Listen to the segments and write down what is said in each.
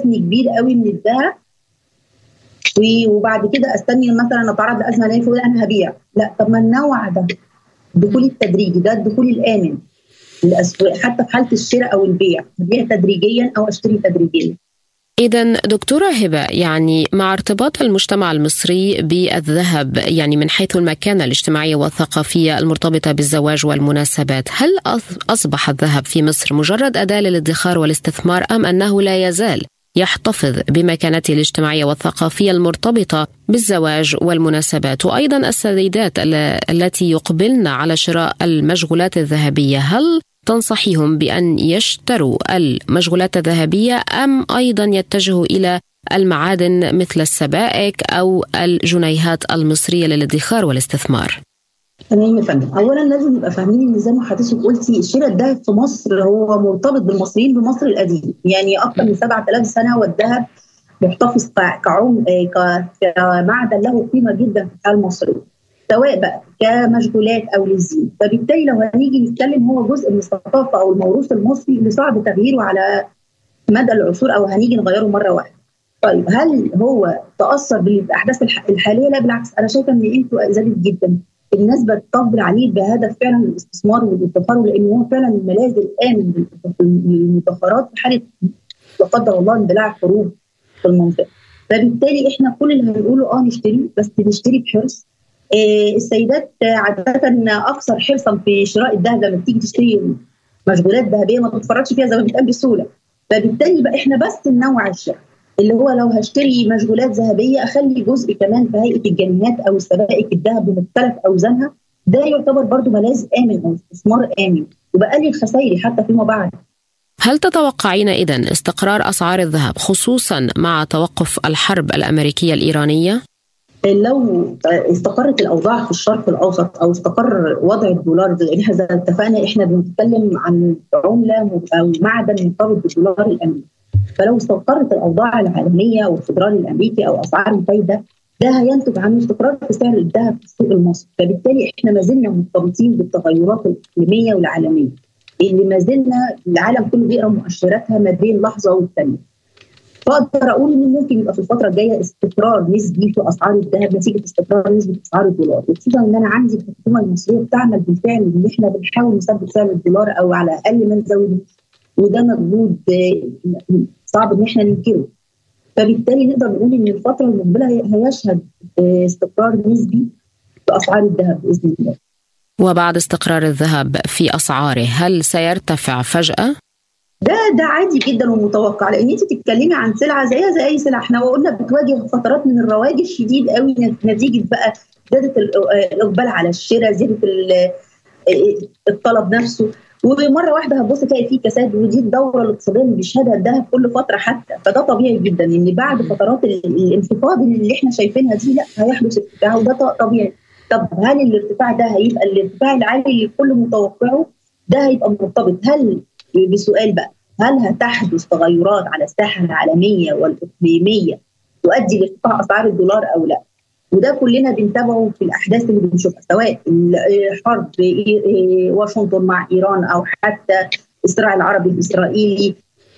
حجم كبير قوي من الذهب وبعد كده استني مثلا اتعرض لازمه الاقي فوق انا هبيع لا طب ما النوع ده الدخول التدريجي ده الدخول الامن الاسواق حتى في حاله الشراء او البيع هبيع تدريجيا او اشتري تدريجيا إذا دكتورة هبة يعني مع ارتباط المجتمع المصري بالذهب يعني من حيث المكانة الاجتماعية والثقافية المرتبطة بالزواج والمناسبات، هل أصبح الذهب في مصر مجرد أداة للادخار والاستثمار أم أنه لا يزال يحتفظ بمكانته الاجتماعية والثقافية المرتبطة بالزواج والمناسبات وأيضا السيدات التي يقبلن على شراء المشغولات الذهبية هل تنصحيهم بأن يشتروا المشغولات الذهبية أم أيضا يتجهوا إلى المعادن مثل السبائك أو الجنيهات المصرية للادخار والاستثمار؟ تمام يا فندم اولا لازم نبقى فاهمين ان زي ما حضرتك قلتي شراء الذهب في مصر هو مرتبط بالمصريين بمصر القديم يعني اكثر من 7000 سنه والذهب محتفظ كعم كمعدن له قيمه جدا في الحياه المصريه سواء بقى كمشغولات او للزين فبالتالي لو هنيجي نتكلم هو جزء من الثقافه او الموروث المصري اللي صعب تغييره على مدى العصور او هنيجي نغيره مره واحده طيب هل هو تاثر بالاحداث الحاليه؟ لا بالعكس انا شايفه ان قيمته زادت جدا الناس بتقبل عليه بهدف فعلا الاستثمار والادخار لان هو فعلا الملاذ الامن للمدخرات في حاله لا قدر الله اندلاع حروب في المنطقه فبالتالي احنا كل اللي هنقوله اه نشتري بس نشتري بحرص آه السيدات عاده اكثر حرصا في شراء الذهب لما تيجي تشتري مشغولات ذهبيه ما تتفرجش فيها زي ما بيتقال بسهوله فبالتالي بقى احنا بس ننوع الشراء اللي هو لو هشتري مشغولات ذهبيه اخلي جزء كمان في هيئه الجنيهات او السبائك الذهب بمختلف اوزانها ده يعتبر برضو ملاذ امن او استثمار امن وبقلل خسائري حتى فيما بعد هل تتوقعين اذا استقرار اسعار الذهب خصوصا مع توقف الحرب الامريكيه الايرانيه؟ لو استقرت الاوضاع في الشرق الاوسط او استقر وضع الدولار لان احنا زي اتفقنا احنا بنتكلم عن عمله او معدن مرتبط بالدولار الامريكي فلو استقرت الاوضاع العالميه والفدرالي الامريكي او اسعار الفايده ده هينتج عنه استقرار في سعر الذهب في السوق المصري فبالتالي احنا ما زلنا مرتبطين بالتغيرات الاقليميه والعالميه اللي ما زلنا العالم كله بيقرا مؤشراتها ما بين لحظه والثانيه فاقدر اقول ان ممكن يبقى في الفتره الجايه استقرار نسبي في اسعار الذهب نتيجه استقرار نسبه اسعار الدولار وخصوصا ان انا عندي الحكومه المصريه بتعمل بالفعل ان احنا بنحاول نثبت سعر الدولار او على الاقل ما نزوده وده مجهود صعب ان احنا ننكره فبالتالي نقدر نقول ان الفتره المقبله هيشهد استقرار نسبي في اسعار الذهب باذن الله وبعد استقرار الذهب في اسعاره هل سيرتفع فجاه؟ ده ده عادي جدا ومتوقع لان انت بتتكلمي عن سلعه زيها زي اي سلعه احنا قلنا بتواجه فترات من الرواج الشديد قوي نتيجه بقى زياده الاقبال على الشراء زياده الطلب نفسه ومره واحده هتبص تلاقي فيه كساد ودي الدوره الاقتصاديه اللي بيشهدها الذهب كل فتره حتى فده طبيعي جدا ان بعد فترات الانخفاض اللي احنا شايفينها دي لا هيحدث ارتفاع وده طبيعي طب هل الارتفاع ده هيبقى الارتفاع العالي اللي الكل متوقعه ده هيبقى مرتبط هل بسؤال بقى هل هتحدث تغيرات على الساحه العالميه والاقليميه تؤدي لارتفاع اسعار الدولار او لا؟ وده كلنا بنتابعه في الاحداث اللي بنشوفها سواء حرب واشنطن مع ايران او حتى الصراع العربي الاسرائيلي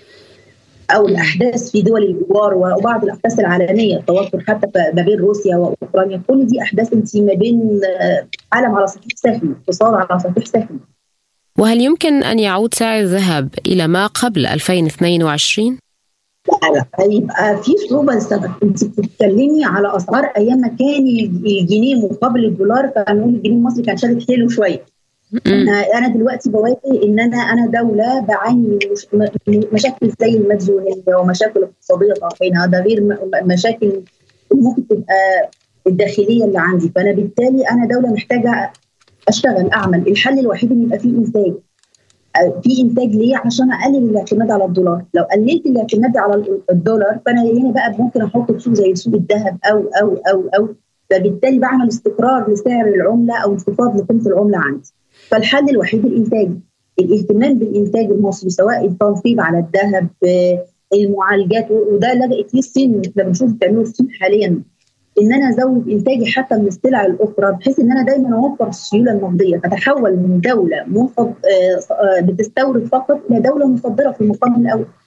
او الاحداث في دول الجوار وبعض الاحداث العالميه التوتر حتى ما بين روسيا واوكرانيا كل دي احداث انت ما بين عالم على سطح ساخن اقتصاد على سطح ساخن وهل يمكن ان يعود سعر الذهب الى ما قبل 2022 لا لا هيبقى في صعوبه للسبب انت بتتكلمي على اسعار ايام ما كان الجنيه مقابل الدولار كان نقول الجنيه المصري كان شادد حيله شويه انا انا دلوقتي بواجه ان انا انا دوله بعاني من مشاكل زي المديونيه ومشاكل اقتصاديه طرفينها ده غير مشاكل ممكن تبقى الداخليه اللي عندي فانا بالتالي انا دوله محتاجه اشتغل اعمل الحل الوحيد ان يبقى فيه انتاج في انتاج ليه عشان اقلل الاعتماد على الدولار لو قللت الاعتماد على الدولار فانا هنا بقى ممكن احط في سوق زي سوق الذهب او او او او فبالتالي بعمل استقرار لسعر العمله او انخفاض لقيمه العمله عندي فالحل الوحيد الانتاج الاهتمام بالانتاج المصري سواء التنصيب على الذهب المعالجات وده لجأت ليه الصين احنا بنشوف بتعمله الصين حاليا ان انا ازود انتاجي حتى من السلع الاخرى بحيث ان انا دايما اوفر السيوله النقديه فتحول من دوله بتستورد فقط الى دوله مصدره في المقام الاول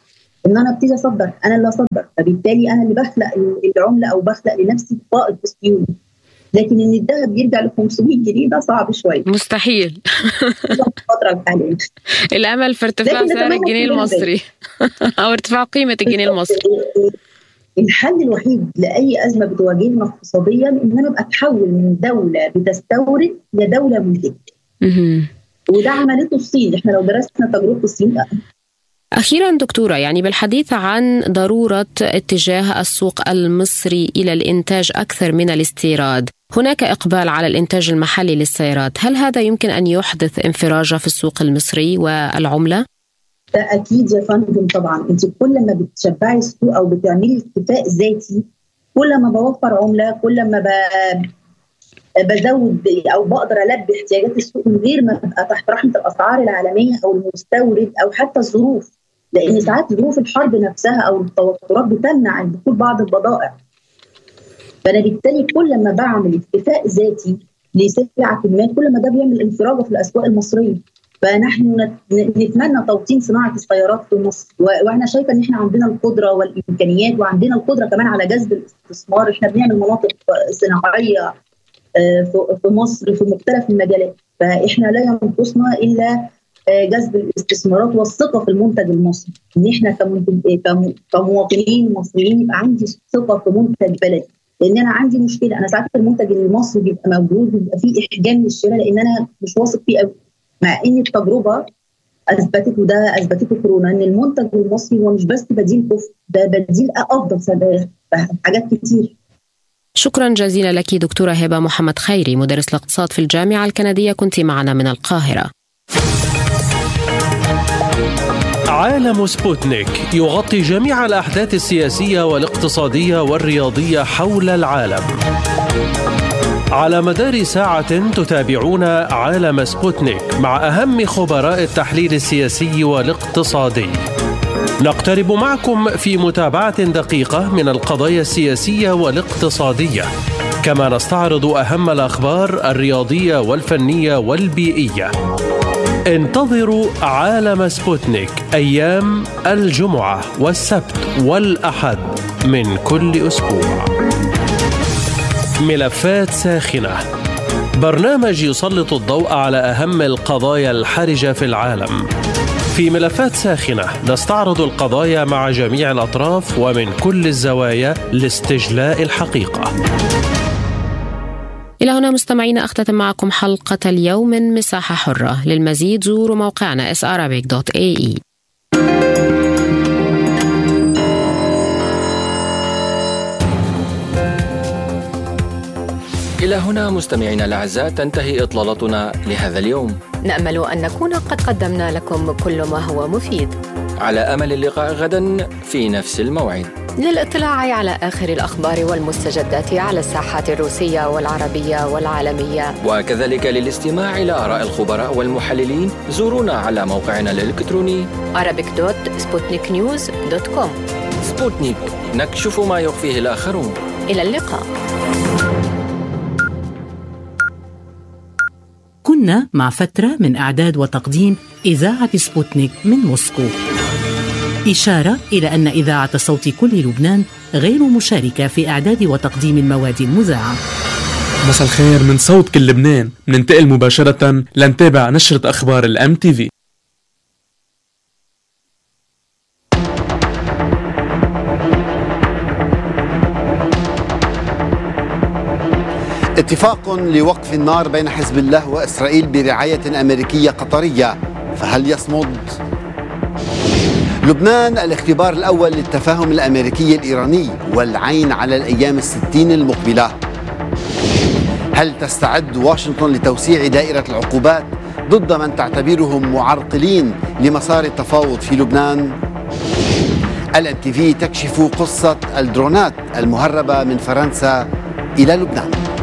ان انا ابتدي اصدر انا اللي اصدر فبالتالي انا اللي بخلق العمله او بخلق لنفسي فائض في سيولي لكن ان الذهب يرجع ل 500 جنيه ده صعب شويه مستحيل الفتره الحاليه الامل في ارتفاع سعر الجنيه المصري او ارتفاع قيمه الجنيه المصري الحل الوحيد لاي ازمه بتواجهنا اقتصاديا ان انا ابقى اتحول من دوله بتستورد لدوله منتجه وده عملته الصين احنا لو درسنا تجربه الصين أخيرا دكتورة يعني بالحديث عن ضرورة اتجاه السوق المصري إلى الإنتاج أكثر من الاستيراد هناك إقبال على الإنتاج المحلي للسيارات هل هذا يمكن أن يحدث انفراجة في السوق المصري والعملة؟ ده أكيد يا فندم طبعا أنت كل ما بتشبعي السوق أو بتعملي اكتفاء ذاتي كل ما بوفر عملة كل ما ب... بزود او بقدر البي احتياجات السوق من غير ما ابقى تحت رحمه الاسعار العالميه او المستورد او حتى الظروف لان ساعات ظروف الحرب نفسها او التوترات بتمنع دخول بعض البضائع فانا بالتالي كل ما بعمل اكتفاء ذاتي لسلعه ما كل ما ده بيعمل انفراجه في الاسواق المصريه فنحن نتمنى توطين صناعه السيارات في مصر وانا شايفه ان احنا عندنا القدره والامكانيات وعندنا القدره كمان على جذب الاستثمار احنا بنعمل مناطق صناعيه في مصر في مختلف المجالات فاحنا لا ينقصنا الا جذب الاستثمارات والثقه في المنتج المصري ان احنا كمواطنين مصريين يبقى عندي ثقه في منتج بلدي لان انا عندي مشكله انا ساعات المنتج المصري بيبقى موجود بيبقى فيه احجام للشراء لان انا مش واثق فيه قوي مع ان التجربه اثبتت وده اثبتته كورونا ان المنتج المصري هو مش بس بديل كفء ده بديل افضل في حاجات كتير شكرا جزيلا لك دكتورة هبة محمد خيري مدرس الاقتصاد في الجامعة الكندية كنت معنا من القاهرة عالم سبوتنيك يغطي جميع الأحداث السياسية والاقتصادية والرياضية حول العالم على مدار ساعة تتابعون عالم سبوتنيك مع أهم خبراء التحليل السياسي والاقتصادي نقترب معكم في متابعة دقيقة من القضايا السياسية والاقتصادية كما نستعرض أهم الأخبار الرياضية والفنية والبيئية انتظروا عالم سبوتنيك أيام الجمعة والسبت والأحد من كل أسبوع ملفات ساخنة برنامج يسلط الضوء على أهم القضايا الحرجة في العالم في ملفات ساخنة نستعرض القضايا مع جميع الأطراف ومن كل الزوايا لاستجلاء الحقيقة إلى هنا مستمعينا أختتم معكم حلقة اليوم من مساحة حرة للمزيد زوروا موقعنا sarabic.ae إلى هنا مستمعينا الأعزاء تنتهي إطلالتنا لهذا اليوم نأمل أن نكون قد قدمنا لكم كل ما هو مفيد على أمل اللقاء غدا في نفس الموعد للاطلاع على آخر الأخبار والمستجدات على الساحات الروسية والعربية والعالمية وكذلك للاستماع إلى آراء الخبراء والمحللين زورونا على موقعنا الإلكتروني arabic.sputniknews.com سبوتنيك نكشف ما يخفيه الآخرون إلى اللقاء كنا مع فترة من إعداد وتقديم إذاعة سبوتنيك من موسكو إشارة إلى أن إذاعة صوت كل لبنان غير مشاركة في إعداد وتقديم المواد المذاعة مساء الخير من صوت كل لبنان ننتقل مباشرة لنتابع نشرة أخبار الأم تي في اتفاق لوقف النار بين حزب الله واسرائيل برعايه امريكيه قطريه فهل يصمد؟ لبنان الاختبار الاول للتفاهم الامريكي الايراني والعين على الايام الستين المقبله. هل تستعد واشنطن لتوسيع دائره العقوبات ضد من تعتبرهم معرقلين لمسار التفاوض في لبنان؟ الام تي في تكشف قصه الدرونات المهربه من فرنسا الى لبنان.